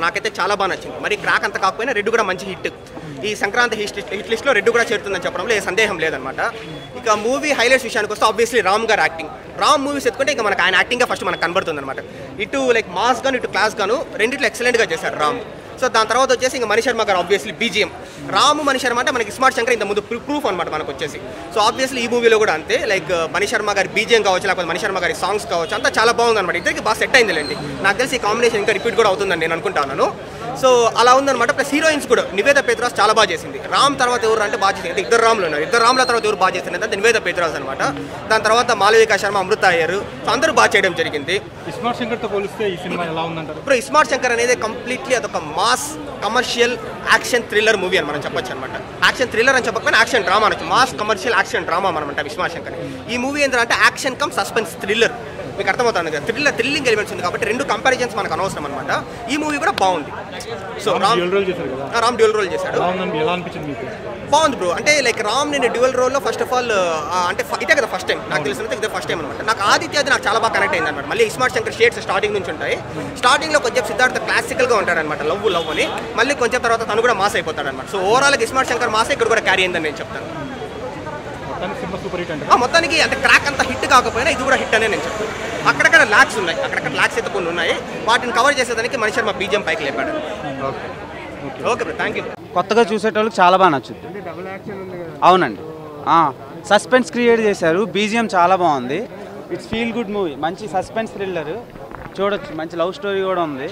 నాకైతే చాలా బాగా నచ్చింది మరి క్రాక్ అంత కాకపోయినా రెడ్ కూడా మంచి హిట్ ఈ సంక్రాంతి హిట్ హిట్ లిస్ట్లో రెడ్ కూడా చేరుతుందని చెప్పడంలో ఏ సందేహం లేదనమాట ఇక మూవీ హైలైట్స్ విషయానికి వస్తే ఆబ్వియస్లీ రామ్ గారు యాక్టింగ్ రామ్ మూవీస్ ఎత్తుకుంటే ఇంకా మనకు ఆయన యాక్టింగ్ ఫస్ట్ మనకు కనబడుతుంది అనమాట ఇటు లైక్ మాస్ గాను ఇటు క్లాస్ గాను రెండిట్లో ఎక్సలెంట్గా చేశారు రామ్ సో దాని తర్వాత వచ్చేసి ఇంకా మణి శర్మ గారు ఆబ్వియస్లీ బీజిఎం రాము మణి శర్మ అంటే మనకి స్మార్ట్ శంకర్ ఇంత ముందు ప్రూఫ్ అనమాట మనకు వచ్చేసి సో ఆబ్వియస్లీ ఈ మూవీలో కూడా అంతే లైక్ మణి శర్మ గారి బీజిఎం కావచ్చు లేకపోతే మణి శర్మ గారి సాంగ్స్ కావచ్చు అంతా చాలా బాగుంది అనమాట ఇద్దరికి బాగా సెట్ అయిందిలేండి నాకు తెలిసి ఈ కాంబినేషన్ ఇంకా రిపీట్ కూడా అవుతుందని నేను అనుకుంటాను సో అలా ఉందన్నమాట ప్లస్ హీరోయిన్స్ కూడా నివేద పేత్రాస్ చాలా బాగా చేసింది రామ్ తర్వాత ఎవరు అంటే బాగా చేసింది ఇద్దరు రాములు ఉన్నారు ఇద్దరు రాముల తర్వాత ఎవరు బాగా చేసింది అంటే నివేద పేత్రాస్ అనమాట దాని తర్వాత మాలవిక శర్మ అమృత అయ్యారు సో అందరూ బాగా చేయడం జరిగింది ఇస్మార్ట్ శంకర్తో పోలిస్తే ఈ సినిమా ఎలా ఉందంటారు ఇప్పుడు ఇస్మార్ట్ శంకర్ అనేది కంప్లీట్లీ అదొక mass commercial action thriller movie అని మనం చెప్పొచ్చు అనమాట యాక్షన్ థ్రిల్లర్ అని చెప్పకపోయినా యాక్షన్ డ్రామా అనొచ్చు మాస్ కమర్షియల్ యాక్షన్ డ్రామా మనం అంటే ఇస్మార్ట్ శంకర్ ఈ మూవీ ఏంటంటే యాక్షన్ కమ్ సస్పెన్స్ థ్రిల్లర్ మీకు అర్థమవుతుంది కదా థ్రిల్లర్ థ్రిల్లింగ్ ఎలిమెంట్స్ ఉంది కాబట్టి రెండు కంపారిజన్స్ మనకు అనవసరం అనమాట ఈ మూవీ కూడా బాగుంది సో రామ్ డ్యూయల్ రోల్ చేశారు కదా రామ్ డ్యూల్ రోల్ చేశాడు ఎలా ఉందండి ఎలా అనిపించింది మీకు బాగుంది బ్రో అంటే లైక్ రామ్ నేను డ్యువల్ రోల్లో ఫస్ట్ ఆఫ్ ఆల్ అంటే ఫ- ఇదే కదా ఫస్ట్ టైం నాకు తెలిసినంత ఇదే ఫస్ట్ టైం అనమాట నాకు ఆదిత్య అది నాకు చాలా బాగా కనెక్ట్ అయింది అనమాట మళ్ళీ ఇస్మార్ట్ శంకర్ షేడ్స్ స్టార్టింగ్ నుంచి ఉంటాయి స్టార్టింగ్ లో కొంచెం సిద్ధార్థ క్లాసికల్ గా ఉంటాడు అనమాట లవ్ లవ్ అని మళ్ళీ కొంచెం తర్వాత తను కూడా మాస్ అయిపోతాడు అనమాట so overall ismart Shankar mass ఇక్కడ కూడా క్యారీ అయిందని నేను చెప్తాను మొత్తానికి సినిమా సూపర్ హిట్ అంటే ఆ, మొత్తానికి అంటే క్రాక్ అంత హిట్ కాకపోయినా ఇది కూడా హిట్ అనే నేను చెప్తాను అక్కడక్కడ ల్యాక్స్ ఉన్నాయి అక్కడక్కడ ల్యాక్స్ అయితే కొన్ని ఉన్నాయి వాటిని కవర్ చేసేదానికి మనిషి శర్మ బీజం పైకి లేపాడు ఓకే బ్రో థ్యాంక్ యూ కొత్తగా చూసేటోళ్ళకి చాలా బాగా నచ్చుద్ది అవునండి సస్పెన్స్ క్రియేట్ చేశారు బీజిఎం చాలా బాగుంది ఇట్స్ ఫీల్ గుడ్ మూవీ మంచి సస్పెన్స్ థ్రిల్లర్ చూడొచ్చు మంచి లవ్ స్టోరీ కూడా ఉంది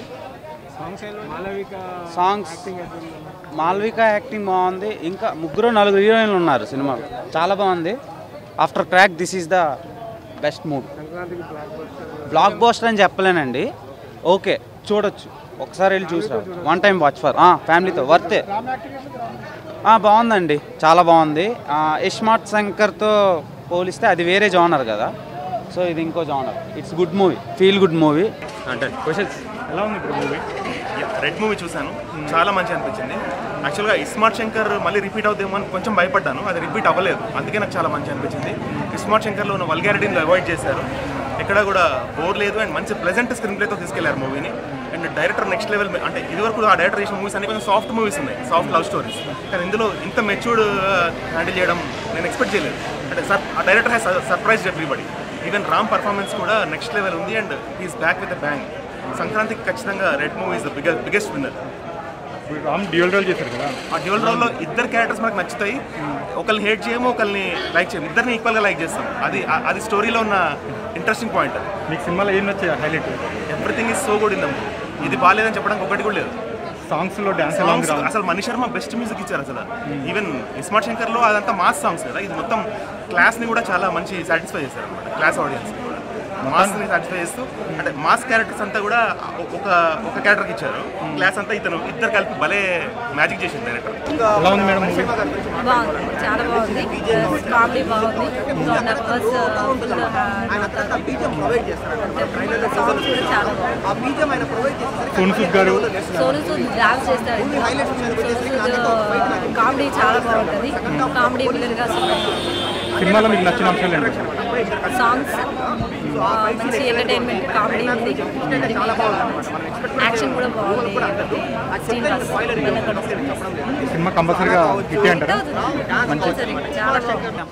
సాంగ్స్ మాల్విక యాక్టింగ్ బాగుంది ఇంకా ముగ్గురు నలుగురు హీరోయిన్లు ఉన్నారు సినిమాలో చాలా బాగుంది after Krack this is the best movie blockbuster అని చెప్పలేనండి ఓకే చూడొచ్చు ఒకసారి వెళ్ళి చూసి వన్ టైం వాచ్ ఫర్ ఫ్యామిలీతో వర్తే ఆ, బాగుందండి చాలా బాగుంది ఆ, ఇస్మార్ట్ శంకర్తో పోలిస్తే అది వేరే జానర్ కదా సో ఇది ఇంకో genre it's good movie feel good movie అంటే క్వశ్చన్స్ ఎలా ఉంది ఇప్పుడు మూవీ రెడ్ మూవీ చూశాను చాలా మంచి అనిపించింది యాక్చువల్గా ఇస్మార్ట్ శంకర్ మళ్ళీ రిపీట్ అవుతామో అని కొంచెం భయపడ్డాను అది రిపీట్ అవ్వలేదు అందుకే నాకు చాలా మంచి అనిపించింది ఇస్మార్ట్ శంకర్లో ఉన్న వల్గారిటీని అవాయిడ్ చేశారు ఎక్కడ కూడా బోర్ లేదు అండ్ మంచి ప్లెజెంట్ స్క్రీన్ ప్లేతో తీసుకెళ్లారు మూవీని అండ్ డైరెక్టర్ నెక్స్ట్ లెవెల్ అంటే ఇదివరకు ఆ డైరెక్టర్ చేసిన మూవీస్ అన్ని కొంచెం సాఫ్ట్ మూవీస్ ఉన్నాయి సాఫ్ట్ లవ్ స్టోరీస్ కానీ ఇందులో ఇంత మెచ్యూర్డ్ హ్యాండిల్ చేయడం నేను ఎక్స్పెక్ట్ చేయలేదు అంటే సర్ ఆ director has surprise everybody even Ram performance కూడా నెక్స్ట్ లెవెల్ ఉంది and he's back with bang సంక్రాంతికి ఖచ్చితంగా Red movie is the biggest biggest winner ఇప్పుడు రామ్ డ్యూయల్ రోల్ చేశారు కదా ఆ డ్యూయల్ రోల్లో ఇద్దరు క్యారెక్టర్స్ మనకు నచ్చుతాయి ఒకరిని హేట్ చేయము ఒకరిని లైక్ చేయము ఇద్దరిని ఈక్వల్గా లైక్ చేస్తాం అది ఆ- అది స్టోరీలో ఉన్న ఇంట్రెస్టింగ్ పాయింట్ మీకు సినిమాలో ఏం నచ్చాయి highlight everything is so good in them ఇది బాగాలేదని చెప్పడానికి ఒకటి కూడా లేదు సాంగ్స్లో డ్యాన్స్ ఎలా ఉంది సాంగ్స్ రామ్ అసలు మణి శర్మ బెస్ట్ మ్యూజిక్ ఇచ్చారు అసలు ఈవెన్ ఇస్మార్ట్ శంకర్లో అదంతా మాస్ సాంగ్స్ కదా ఇది మొత్తం క్లాస్ని కూడా చాలా మంచి సాటిస్ఫై చేశారు అనమాట క్లాస్ ఆడియన్స్ కూడా మాస్ని సాటిస్ఫై చేస్తూ అంటే మాస్ క్యారెక్టర్స్ అంతా కూడా ఒక ఒక క్యారెక్టర్కి ఇచ్చారు క్లాస్ అంతా ఇతను ఇద్దరు కలిపి భలే మ్యాజిక్ చేసింది డైరెక్టర్ ఎలా ఉంది మేడం మూవీ బాగుంది చాలా బాగుంది కామెడీ బాగుంది నెంబర్స్ ప్రొవైడ్ చేస్తాడు సాంగ్స్ కూడా చాలా బాగుంది ఆ బీజం ఆయన ప్రొవైడ్ చేసేసరికి సోను సూద్ గారు సోను సూద్ డాన్స్ చేస్తాడు సోను సూద్ కామెడీ చాలా బాగుంటుంది కామెడీ విలన్గా సినిమాలో మీకు నచ్చిన అంశాలు ఏంటి సాంగ్స్ మంచి ఎంటర్టైన్మెంట్ కామెడీ ఉంది యాక్షన్ కూడా బాగుంది శ్రీనివాస్ సినిమా కంపల్సరీగా హిట్ అంటారా కంపల్సరీ చాలా బాగుంది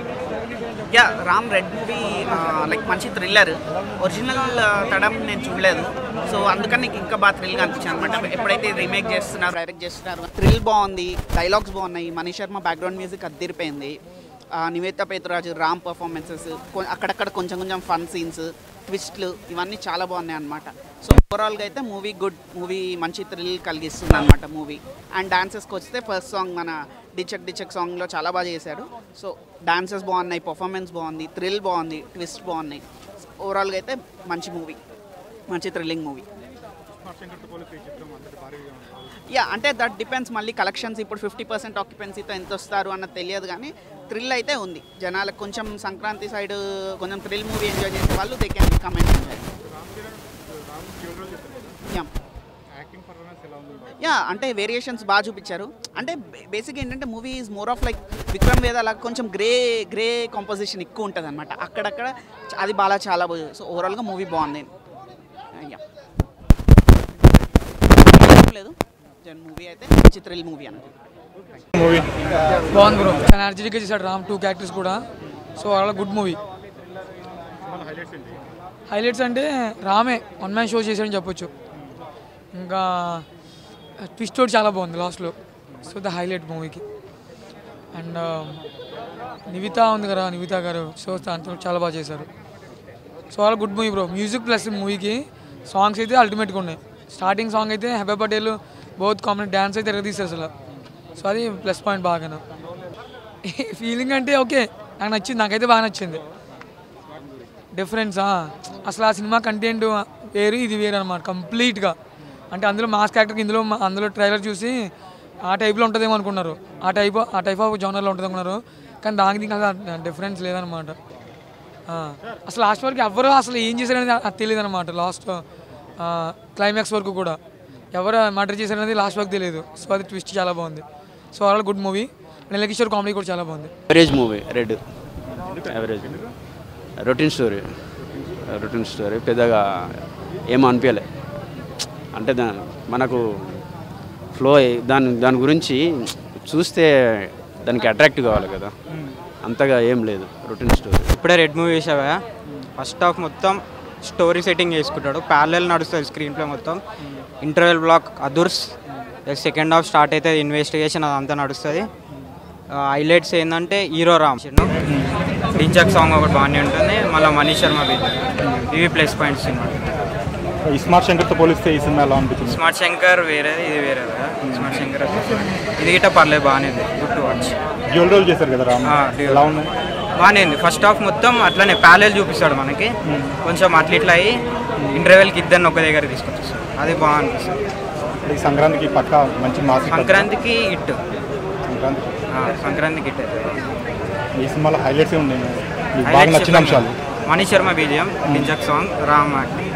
yeah Ram Red movie like మంచి థ్రిల్లర్ ఒరిజినల్ తడం నేను చూడలేదు సో అందుకని నీకు ఇంకా బాగా థ్రిల్గా అనిపించింది అనమాట ఎప్పుడైతే రీమేక్ చేస్తున్నారు డైరెక్ట్ చేస్తున్నారు థ్రిల్ బాగుంది డైలాగ్స్ బాగున్నాయి మనీ శర్మ బ్యాక్గ్రౌండ్ మ్యూజిక్ అద్దరిపోయింది ఆ, నివేత పేతురాజు రామ్ పర్ఫార్మెన్సెస్ అక్కడక్కడ కొంచెం కొంచెం ఫన్ సీన్స్ ట్విస్ట్లు ఇవన్నీ చాలా బాగున్నాయి అనమాట సో ఓవరాల్గా అయితే మూవీ గుడ్ మూవీ మంచి థ్రిల్ కలిగిస్తుంది అనమాట మూవీ అండ్ డాన్సెస్కి వస్తే ఫస్ట్ సాంగ్ మన డిచక్ డిచక్ సాంగ్లో చాలా బాగా చేశాడు సో డాన్సెస్ బాగున్నాయి పర్ఫార్మెన్స్ బాగుంది థ్రిల్ బాగుంది ట్విస్ట్ బాగున్నాయి ఓవరాల్గా అయితే మంచి మూవీ మంచి థ్రిల్లింగ్ మూవీ యా అంటే దట్ డిపెండ్స్ మళ్ళీ కలెక్షన్స్ ఇప్పుడు ఫిఫ్టీ పర్సెంట్ ఆక్యుపెన్సీతో ఎంత వస్తారు అన్నది తెలియదు కానీ థ్రిల్ అయితే ఉంది జనాలకు కొంచెం సంక్రాంతి సైడ్ కొంచెం థ్రిల్ మూవీ ఎంజాయ్ చేసే వాళ్ళు they can comment enjoy yeah yeah అంటే వేరియేషన్స్ బాగా చూపించారు అంటే బేసిక్ ఏంటంటే movie is more of like Vikram Vedha లాగా కొంచెం గ్రే గ్రే కాంపోజిషన్ ఎక్కువ ఉంటుంది అనమాట అక్కడక్కడ అది బాగా చాలా బాగా సో ఓవరాల్గా మూవీ బాగుంది యా లేదు జన్ మూవీ అయితే మంచి థ్రిల్ మూవీ అన్నది మూవీ బాగుంది బ్రో చాలా ఎనర్జెటిక్గా చేశాడు రామ్ టూ క్యారెక్టర్స్ కూడా సో అలా గుడ్ మూవీ హైలైట్స్ అంటే రామే వన్ మ్యాన్ షో చేశాడని చెప్పొచ్చు ఇంకా ట్విస్ట్ కూడా చాలా బాగుంది లాస్ట్లో సో ద హైలైట్ మూవీకి అండ్ నివిత ఉంది కదా నివిత గారు సో దాంతో చాలా బాగా చేశారు సో అలా good movie bro music plus మూవీకి సాంగ్స్ అయితే అల్టిమేట్గా ఉన్నాయి స్టార్టింగ్ సాంగ్ అయితే Hebah Patel both comedy dance అయితే ఎరగదీస్తారు అసలు సో అది ప్లస్ పాయింట్ బాగా ఫీలింగ్ అంటే ఓకే నాకు నచ్చింది నాకైతే బాగా నచ్చింది డిఫరెన్సా అసలు ఆ సినిమా కంటెంట్ వేరు ఇది వేరు అనమాట కంప్లీట్గా అంటే అందులో మాస్ క్యారెక్టర్కి ఇందులో మా- అందులో ట్రైలర్ చూసి ఆ టైప్లో ఉంటుందేమో అనుకున్నారు ఆ టైప్ ఆ టైప్ ఆఫ్ జోనర్లో ఉంటుంది అనుకున్నారు కానీ దానికి దీనికి అసలు డిఫరెన్స్ లేదనమాట ఆ, అసలు లాస్ట్ వరకు ఎవరు అసలు ఏం చేశారనేది అది తెలియదు అనమాట లాస్ట్ క్లైమాక్స్ వరకు కూడా ఎవరు మర్డర్ చేశారనేది లాస్ట్ వరకు తెలియదు సో అది ట్విస్ట్ చాలా బాగుంది so all good movie Nelakishore comedy కూడా చాలా బాగుంది average movie Red average routine story routine story పెద్దగా ఏం అనిపించలే అంటే దా మనకు ఫ్లో దాని దాని గురించి చూస్తే దానికి అట్రాక్ట్ కావాలి కదా అంతగా ఏం లేదు రొటీన్ స్టోరీ ఇప్పుడే రెడ్ మూవీ చూసావా ఫస్ట్ హాఫ్ మొత్తం స్టోరీ సెట్టింగ్ చేసుకుంటాడు ప్యారలల్ నడుస్తుంది స్క్రీన్ ప్లే మొత్తం ఇంటర్వెల్ బ్లాక్ అదుర్స్ సెకండ్ హాఫ్ స్టార్ట్ అయితే ఇన్వెస్టిగేషన్ అదంతా నడుస్తుంది హైలైట్స్ ఏంటంటే హీరో రామ్ డించక్ సాంగ్ ఒకటి బాగానే ఉంటుంది మళ్ళీ మనీష్ శర్మ బీట్ ఇవి ప్లస్ పాయింట్స్ సినిమా ఇస్మార్ట్ శంకర్తో పోలిస్తే ఈ సినిమా ఎలా అనిపించింది స్మార్ట్ శంకర్ వేరే ఇది వేరే కదా స్మార్ట్ శంకర్ ఇది గిట్ట పర్లేదు బాగానే ఉంది good to watch dual role చేశారు కదా రామ్ ఆ, dual. ఎలా ఉంది బాగానే ఉంది ఫస్ట్ హాఫ్ మొత్తం అట్లనే ప్యాలెల్ చూపిస్తాడు మనకి కొంచెం అట్లా ఇట్లా అయ్యి ఇంటర్వెల్కి ఇద్దరిని ఒక దగ్గర తీసుకొచ్చేస్తాడు అది బాగా అనిపిస్తుంది ఈ సంక్రాంతికి పక్క మంచి మాసి సంక్రాంతికి ఇట్ సంక్రాంతికి సంక్రాంతికి ఇట్ ఈ సినిమాలో హైలైట్స్ ఉన్నాయి మీకు బాగా నచ్చిన అంశాలు Manish Sharma BGM dinchak song Ram acting